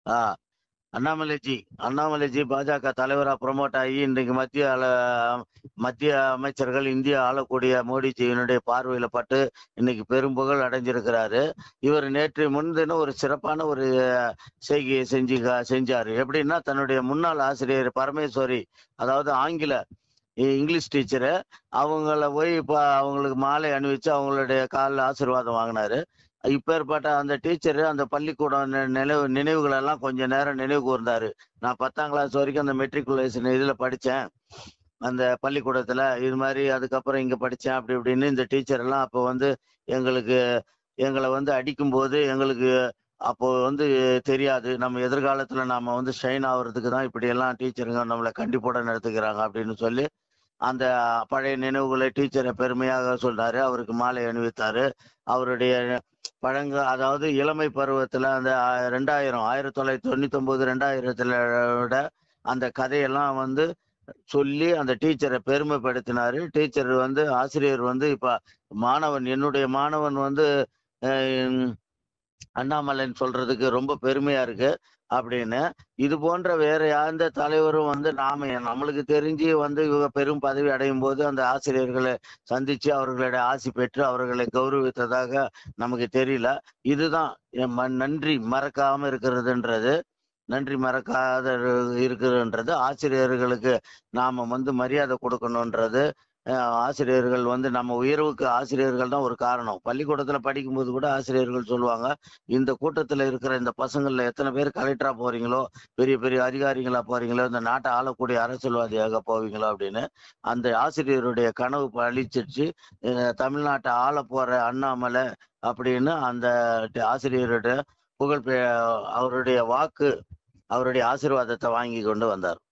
ஆ அண்ணாமலைஜி அண்ணாமலைஜி பாஜக தலைவரா ப்ரமோட் ஆகி இன்றைக்கு மத்திய ஆள- மத்திய அமைச்சர்கள் இந்தியா ஆளக்கூடிய மோடிஜியினுடைய பார்வையில பட்டு இன்னைக்கு பெரும்புகழ் அடைஞ்சிருக்கிறாரு இவர் நேற்று முன்தினம் ஒரு சிறப்பான ஒரு செய்கையை செஞ்சு செஞ்சாரு எப்படின்னா தன்னுடைய முன்னாள் ஆசிரியர் பரமேஸ்வரி அதாவது ஆங்கில இ- இங்கிலீஷ் டீச்சரு அவங்கள போய் இப்போ அவங்களுக்கு மாலை அணிவிச்சு அவங்களுடைய காலில் ஆசீர்வாதம் வாங்கினாரு இப்பேற்பட்ட அந்த டீச்சரு அந்த பள்ளிக்கூடம் நி- நினைவு நினைவுகள் எல்லாம் கொஞ்ச நேரம் நினைவு கூர்ந்தாரு நான் பத்தாம் கிளாஸ் வரைக்கும் அந்த மெட்ரிகுலேஷன் இதில் படித்தேன் அந்த பள்ளிக்கூடத்துல இது மாதிரி அதுக்கப்புறம் இங்க படித்தேன் அப்படி இப்படின்னு இந்த டீச்சர் எல்லாம் அப்போ வந்து எங்களுக்கு எங்களை வந்து அடிக்கும்போது எங்களுக்கு அப்போ வந்து தெரியாது நம்ம எதிர்காலத்துல நாம வந்து ஷைன் ஆகுறதுக்கு தான் இப்படி எல்லாம் டீச்சருங்க நம்மளை கண்டிப்போட நடத்துக்கிறாங்க அப்படின்னு சொல்லி அந்த பழைய நினைவுகளை டீச்சரை பெருமையாக சொன்னாரு அவருக்கு மாலை அணிவித்தாரு அவருடைய பழங்க அதாவது இளமை பருவத்துல அந்த ஆ- ரெண்டாயிரம் ஆயிரத்தி தொள்ளாயிரத்தி தொண்ணூத்தி ஒன்பது ரெண்டாயிரத்துல விட அந்த கதையெல்லாம் வந்து சொல்லி அந்த டீச்சரை பெருமைப்படுத்தினாரு டீச்சர் வந்து ஆசிரியர் வந்து இப்ப மாணவன் என்னுடைய மாணவன் வந்து அஹ், அண்ணாமலைன்னு சொல்றதுக்கு ரொம்ப பெருமையா இருக்கு அப்படின்னு இது போன்ற வேற எந்த தலைவரும் வந்து நாம நம்மளுக்கு தெரிஞ்சு வந்து இவங்க பெரும் பதவி அடையும் போது அந்த ஆசிரியர்களை சந்திச்சு அவர்களுடைய ஆசி பெற்று அவர்களை கௌரவித்ததாக நமக்கு தெரியல இதுதான் என் ம- நன்றி மறக்காம இருக்கிறதுன்றது நன்றி மறக்காத இரு- இருக்கிறதுன்றது ஆசிரியர்களுக்கு நாம வந்து மரியாதை கொடுக்கணுன்றது அஹ், ஆசிரியர்கள் வந்து நம்ம உயர்வுக்கு ஆசிரியர்கள் தான் ஒரு காரணம் பள்ளிக்கூடத்துல படிக்கும்போது கூட ஆசிரியர்கள் சொல்லுவாங்க இந்த கூட்டத்துல இருக்கிற இந்த பசங்கள்ல எத்தனை பேர் கலெக்டரா போறீங்களோ பெரிய பெரிய அதிகாரிகளா போறீங்களோ இந்த நாட்டை ஆளக்கூடிய அரசியல்வாதியாக போவீங்களோ அப்படின்னு அந்த ஆசிரியருடைய கனவு பழிச்சிருச்சு அஹ், தமிழ்நாட்டை ஆள போற அண்ணாமலை அப்படின்னு அந்த ட- ஆசிரியருடைய புகழ் பெ- அவருடைய வாக்கு அவருடைய ஆசீர்வாதத்தை வாங்கி கொண்டு வந்தார்